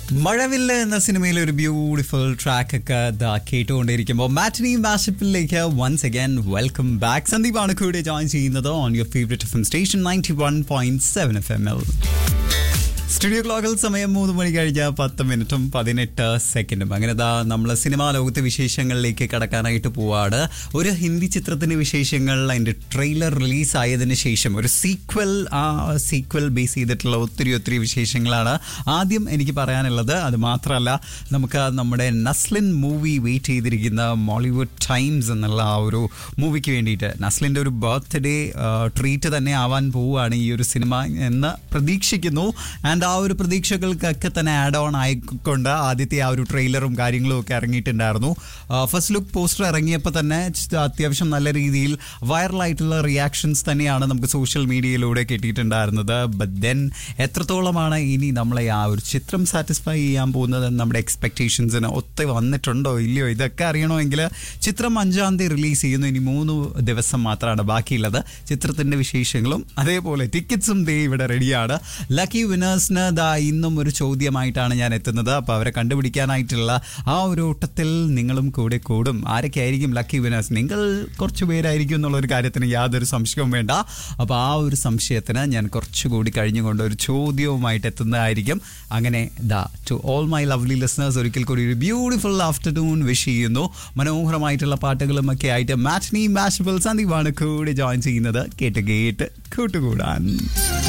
മഴവില്ല എന്ന സിനിമയിലെ ഒരു ബ്യൂട്ടിഫുൾ ട്രാക്ക് ഒക്കെ ഇതാ കേട്ടുകൊണ്ടിരിക്കുമ്പോൾ മാറ്റിനി മാഷപ്പിലേക്ക് വൺസ് അഗൈൻ വെൽക്കം ബാക്ക് സന്ദീപാണ് കൂടെ ജോയിൻ ചെയ്യുന്നത് on your favourite F M station ninety one point seven F M L studio ക്ലോക്കിൽ സമയം മൂന്ന് മണി കഴിഞ്ഞ പത്ത് മിനിറ്റും പതിനെട്ട് സെക്കൻഡും അങ്ങനെ ദാ നമ്മൾ സിനിമാ ലോകത്തെ വിശേഷങ്ങളിലേക്ക് കടക്കാനായിട്ട് പോവാണ് ഒരു ഹിന്ദി ചിത്രത്തിന്റെ വിശേഷങ്ങൾ അതിന്റെ ട്രെയിലർ റിലീസ് ആയതിനു ശേഷം ഒരു സീക്വൽ ആ സീക്വൽ ബേസ് ചെയ്തിട്ടുള്ള ഒത്തിരി ഒത്തിരി വിശേഷങ്ങളാണ് ആദ്യം എനിക്ക് പറയാനുള്ളത് അത് മാത്രമല്ല നമുക്ക് നമ്മുടെ നസ്ലിൻ മൂവി വെയിറ്റ് ചെയ്തിരിക്കുന്ന മോളിവുഡ് ടൈംസ് എന്നുള്ള ആ ഒരു മൂവിക്ക് വേണ്ടിയിട്ട് നസ്ലിൻ്റെ ഒരു ബർത്ത്ഡേ ട്രീറ്റ് തന്നെ ആവാൻ പോവുകയാണ് ഈ ഒരു സിനിമ എന്ന് പ്രതീക്ഷിക്കുന്നു ആൻഡ് ആ ഒരു പ്രതീക്ഷകൾക്കൊക്കെ തന്നെ ആഡ് ഓൺ ആയിക്കൊണ്ട് ആദ്യത്തെ ആ ഒരു ട്രെയിലറും കാര്യങ്ങളും ഒക്കെ ഇറങ്ങിയിട്ടുണ്ടായിരുന്നു ഫസ്റ്റ് ലുക്ക് പോസ്റ്റർ ഇറങ്ങിയപ്പോൾ തന്നെ ച- അത്യാവശ്യം നല്ല രീതിയിൽ വൈറലായിട്ടുള്ള റിയാക്ഷൻസ് തന്നെയാണ് നമുക്ക് സോഷ്യൽ മീഡിയയിലൂടെ കിട്ടിയിട്ടുണ്ടായിരുന്നത് ബട്ട് ദെൻ എത്രത്തോളമാണ് ഇനി നമ്മളെ ആ ഒരു ചിത്രം സാറ്റിസ്ഫൈ ചെയ്യാൻ പോകുന്നത് എന്ന് നമ്മുടെ എക്സ്പെക്ടേഷൻസിന് ഒത്ത വന്നിട്ടുണ്ടോ ഇല്ലയോ ഇതൊക്കെ അറിയണമെങ്കിൽ ചിത്രം അഞ്ചാം തീയതി റിലീസ് ചെയ്യുന്നു ഇനി മൂന്ന് ദിവസം മാത്രമാണ് ബാക്കിയുള്ളത് ചിത്രത്തിന്റെ വിശേഷങ്ങളും അതേപോലെ ടിക്കറ്റ്സും ദേ ഇവിടെ റെഡിയാണ് ലക്കി വിനേഴ്സിന് ദാ ഇന്നും ഒരു ചോദ്യമായിട്ടാണ് ഞാൻ എത്തുന്നത് അപ്പോൾ അവരെ കണ്ടുപിടിക്കാനായിട്ടുള്ള ആ ഒരു ഓട്ടത്തിൽ നിങ്ങളും കൂടെ കൂടും ആരൊക്കെ ആയിരിക്കും ലക്കി വിനേഴ്സ് നിങ്ങൾ കുറച്ച് പേരായിരിക്കും എന്നുള്ള ഒരു കാര്യത്തിന് യാതൊരു സംശയവും വേണ്ട അപ്പോൾ ആ ഒരു സംശയത്തിന് ഞാൻ കുറച്ചുകൂടി കഴിഞ്ഞുകൊണ്ട് ഒരു ചോദ്യവുമായിട്ട് എത്തുന്നതായിരിക്കും അങ്ങനെ ദാ to all my lovely listeners ഒരിക്കൽ കൂടി ഒരു ബ്യൂട്ടിഫുൾ ആഫ്റ്റർനൂൺ വിഷ് ചെയ്യുന്നു മനോഹരമായിട്ടുള്ള പാട്ടുകളും ഒക്കെ ആയിട്ട് മാറ്റ്നി മാഷബിൾ സന്ദീപാണ് കൂടി ജോയിൻ ചെയ്യുന്നത് കേട്ട് കേട്ട് കൂട്ടുകൂടാൻ